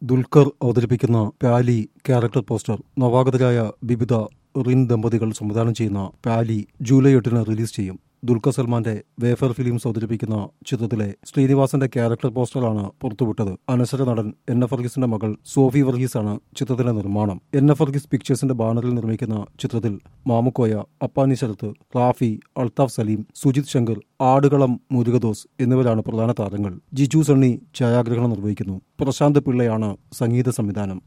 ദുൽഖർ അവതരിപ്പിക്കുന്ന Pali character poster നവാഗതരായ ബിബിത റിൻ ദമ്പതികൾ സംവിധാനം ചെയ്യുന്ന പാലി ജൂലൈ എട്ടിന് റിലീസ് ചെയ്യും ദുൽഖർ സൽമാന്റെ വേഫർ ഫിലിംസ് അവതരിപ്പിക്കുന്ന ചിത്രത്തിലെ ശ്രീനിവാസന്റെ ക്യാരക്ടർ പോസ്റ്ററാണ് പുറത്തുവിട്ടത് അനശ്വര നടൻ എൻ എഫ് വർഗീസിന്റെ മകൾ സോഫി വർഗീസാണ് ചിത്രത്തിന്റെ നിർമ്മാണം എൻ എഫ് വർഗീസ് പിക്ചേഴ്സിന്റെ ബാനറിൽ നിർമ്മിക്കുന്ന ചിത്രത്തിൽ മാമുക്കോയ അപ്പാനി ശരത്ത് റാഫി അൾത്താഫ് സലീം സുജിത് ശങ്കർ ആടുകളം മുരുകദോസ് എന്നിവരാണ് പ്രധാന താരങ്ങൾ ജിജു സണ്ണി ഛായാഗ്രഹണം നിർവഹിക്കുന്നു പ്രശാന്ത് പിള്ളയാണ് സംഗീത സംവിധാനം